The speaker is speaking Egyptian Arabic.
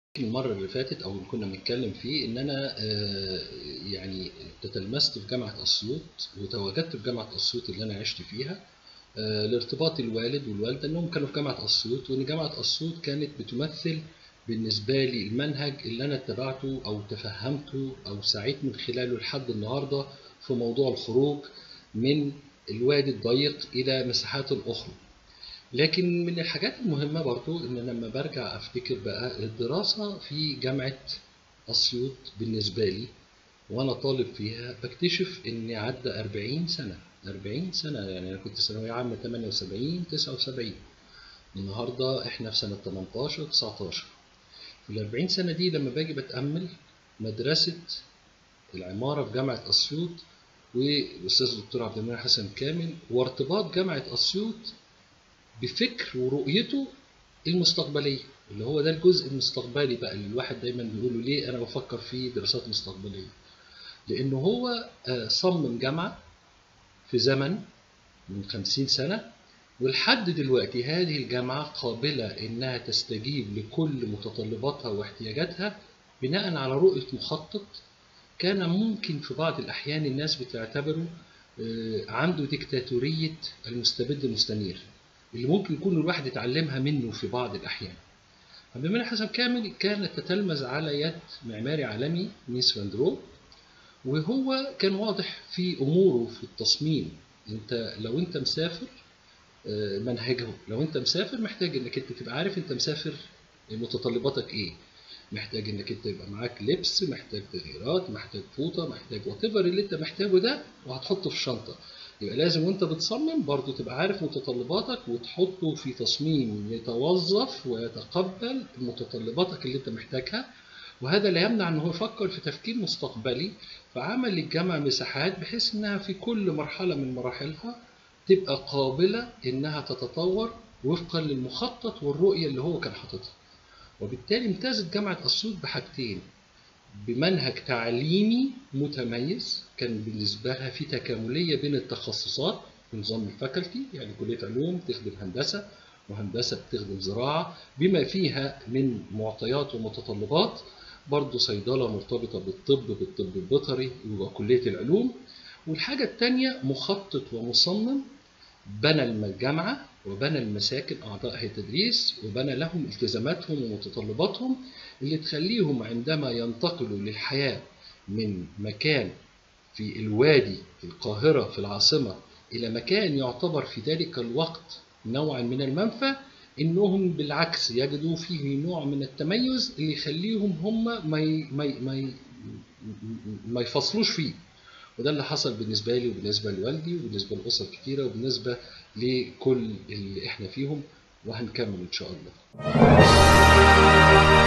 المرة اللي فاتت أو اللي كنا بنتكلم فيه إن أنا آه، يعني تتلمست في جامعة أسيوط وتواجدت في جامعة أسيوط اللي أنا عشت فيها آه، لارتباط الوالد والوالدة إنهم كانوا في جامعة أسيوط وإن جامعة أسيوط كانت بتمثل بالنسبة لي المنهج اللي أنا اتبعته أو تفهمته أو سعيت من خلاله لحد النهاردة في موضوع الخروج من الوادي الضيق إلى مساحات أخرى. لكن من الحاجات المهمة برضو إن لما برجع أفتكر بقى الدراسة في جامعة أسيوط بالنسبة لي وأنا طالب فيها بكتشف إني عدى 40 سنة 40 سنة يعني أنا كنت ثانوية عامة 78 79 النهاردة إحنا في سنة 18 19 في ال 40 سنة دي لما باجي بتأمل مدرسة العمارة في جامعة أسيوط والأستاذ الدكتور عبد المنعم حسن كامل وارتباط جامعة أسيوط بفكر ورؤيته المستقبليه اللي هو ده الجزء المستقبلي بقى اللي الواحد دايما بيقوله ليه انا بفكر في دراسات مستقبليه لانه هو آه، صمم جامعه في زمن من خمسين سنه ولحد دلوقتي هذه الجامعه قابله انها تستجيب لكل متطلباتها واحتياجاتها بناء على رؤيه مخطط كان ممكن في بعض الاحيان الناس بتعتبره آه، عنده ديكتاتوريه المستبد المستنير اللي ممكن يكون الواحد يتعلمها منه في بعض الأحيان. عبد المنعم حسن كامل كان تتلمذ على يد معماري عالمي ميس فاندرو وهو كان واضح في أموره في التصميم أنت لو أنت مسافر آه، منهجه لو أنت مسافر محتاج إنك أنت تبقى عارف أنت مسافر متطلباتك إيه محتاج انك انت يبقى معاك لبس محتاج تغييرات محتاج فوطه محتاج وات اللي انت محتاجه ده وهتحطه في الشنطه يبقى لازم وانت بتصمم برضو تبقى عارف متطلباتك وتحطه في تصميم يتوظف ويتقبل متطلباتك اللي انت محتاجها وهذا لا يمنع ان هو يفكر في تفكير مستقبلي فعمل للجامعة مساحات بحيث انها في كل مرحلة من مراحلها تبقى قابلة انها تتطور وفقا للمخطط والرؤية اللي هو كان حاططها وبالتالي امتازت جامعة أسيوط بحاجتين بمنهج تعليمي متميز كان بالنسبة لها في تكاملية بين التخصصات نظام الفاكولتي يعني كلية علوم تخدم هندسة وهندسة بتخدم زراعة بما فيها من معطيات ومتطلبات برضه صيدلة مرتبطة بالطب بالطب البيطري يبقى كلية العلوم والحاجة التانية مخطط ومصمم بنى الجامعة وبنى المساكن أعضاء هيئة التدريس وبنى لهم التزاماتهم ومتطلباتهم اللي تخليهم عندما ينتقلوا للحياة من مكان في الوادي في القاهرة في العاصمة إلى مكان يعتبر في ذلك الوقت نوعا من المنفى إنهم بالعكس يجدوا فيه نوع من التميز اللي يخليهم هم ما ي... ما ي... ما, ي... ما يفصلوش فيه وده اللي حصل بالنسبة لي وبالنسبة لوالدي وبالنسبة لأسر كتيرة وبالنسبة لكل اللي احنا فيهم وهنكمل إن شاء الله